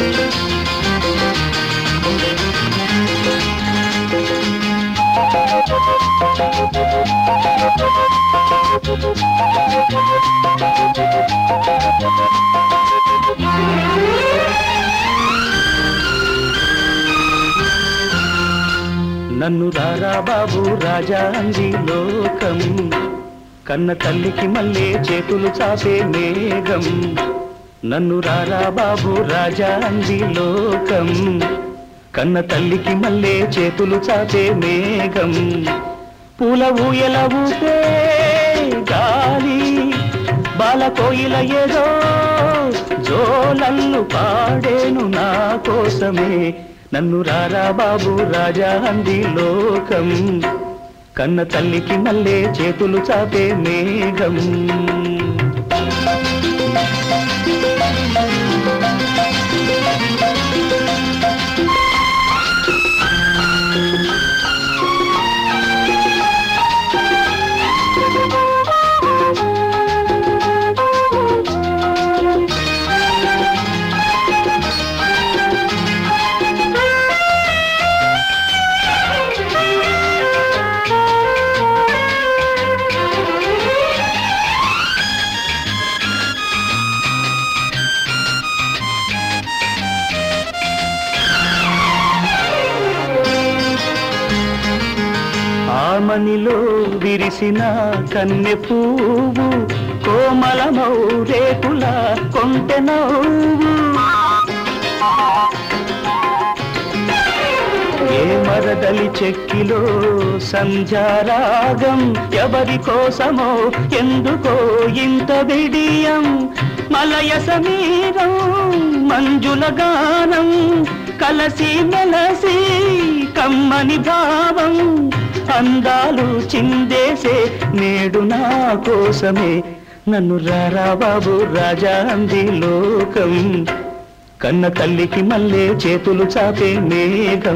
నన్ను రారా బాబు రాజా అంది లోకం కన్న తల్లికి మళ్ళీ చేతులు చాపే మేఘం నన్ను రారా బాబు రాజా అంది లోకం కన్న తల్లికి మళ్ళీ చేతులు చాపే మేఘం పూల ఊయల ఊపే గాలి బాల కోయిల ఏదో జోలల్లు పాడేను నా కోసమే నన్ను రారా బాబు రాజా అంది లోకం కన్న తల్లికి మళ్ళీ చేతులు చాపే మేఘం ఆమనిలో విరిసిన కన్నె పువ్వు కోమలమౌ రేకుల కొంటె నవ్వు ఏ మరదలి చెక్కిలో సంధ్యారాగం ఎవరి కోసమో ఎందుకో ఇంత విడియం మలయ సమీరం మంజుల గానం కలసి మెలసి కమ్మని భావం అందాలు చిందేసే నేడు నా కోసమే నన్ను రారా బాబు రాజా అంది లోకం కన్న తల్లికి మళ్ళీ చేతులు చాపే మేఘం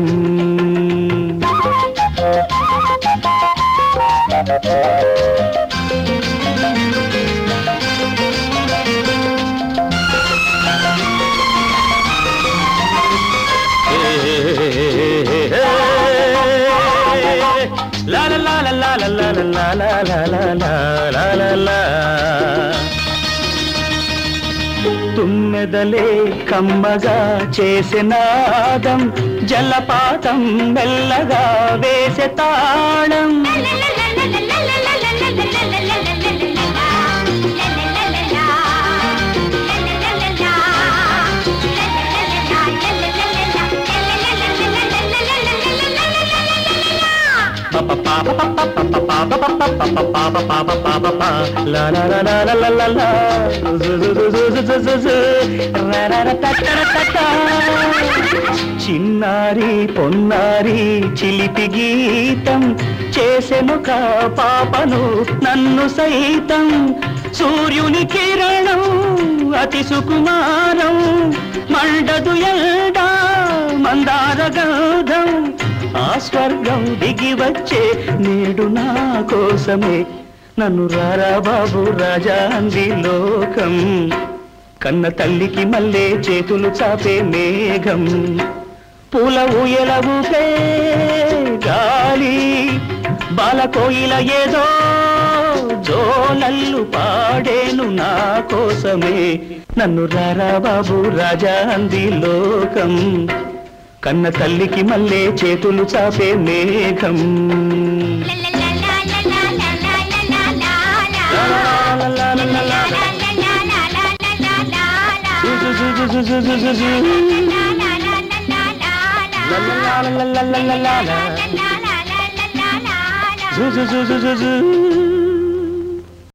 లా లా లా లా లా లా లా లా లా లా లా లా లా లా. తుమ్మెదలే కమ్మగా చేసినాదం జలపాతం మెల్లగా వేసే తాళం చిన్నారి పొన్నారి చిలిపి గీతం చేసెను కా పాపను నన్ను సైతం సూర్యుని కిరణం అతి సుకుమారం మండదు ఎల్డా మందార గౌధం ఆ స్వర్గం దిగి వచ్చే నేడు నా కోసమే నన్ను రారా బాబు రాజా అంది లోకం కన్న తల్లికి మళ్ళీ చేతులు చాపే మేఘం పూల ఊయల ఊపే గాలి బాల కోయిల ఏదో జోలల్లు పాడేను నా కోసమే నన్ను రారా బాబు రాజా అంది లోకం కన్న తల్లికి మళ్ళీ చేతులు చాపే మేఘం జు జు జు జు జు జు జు జు. లా లా లా లా లా లా లా లా లా. జు జు జు జు జు జు.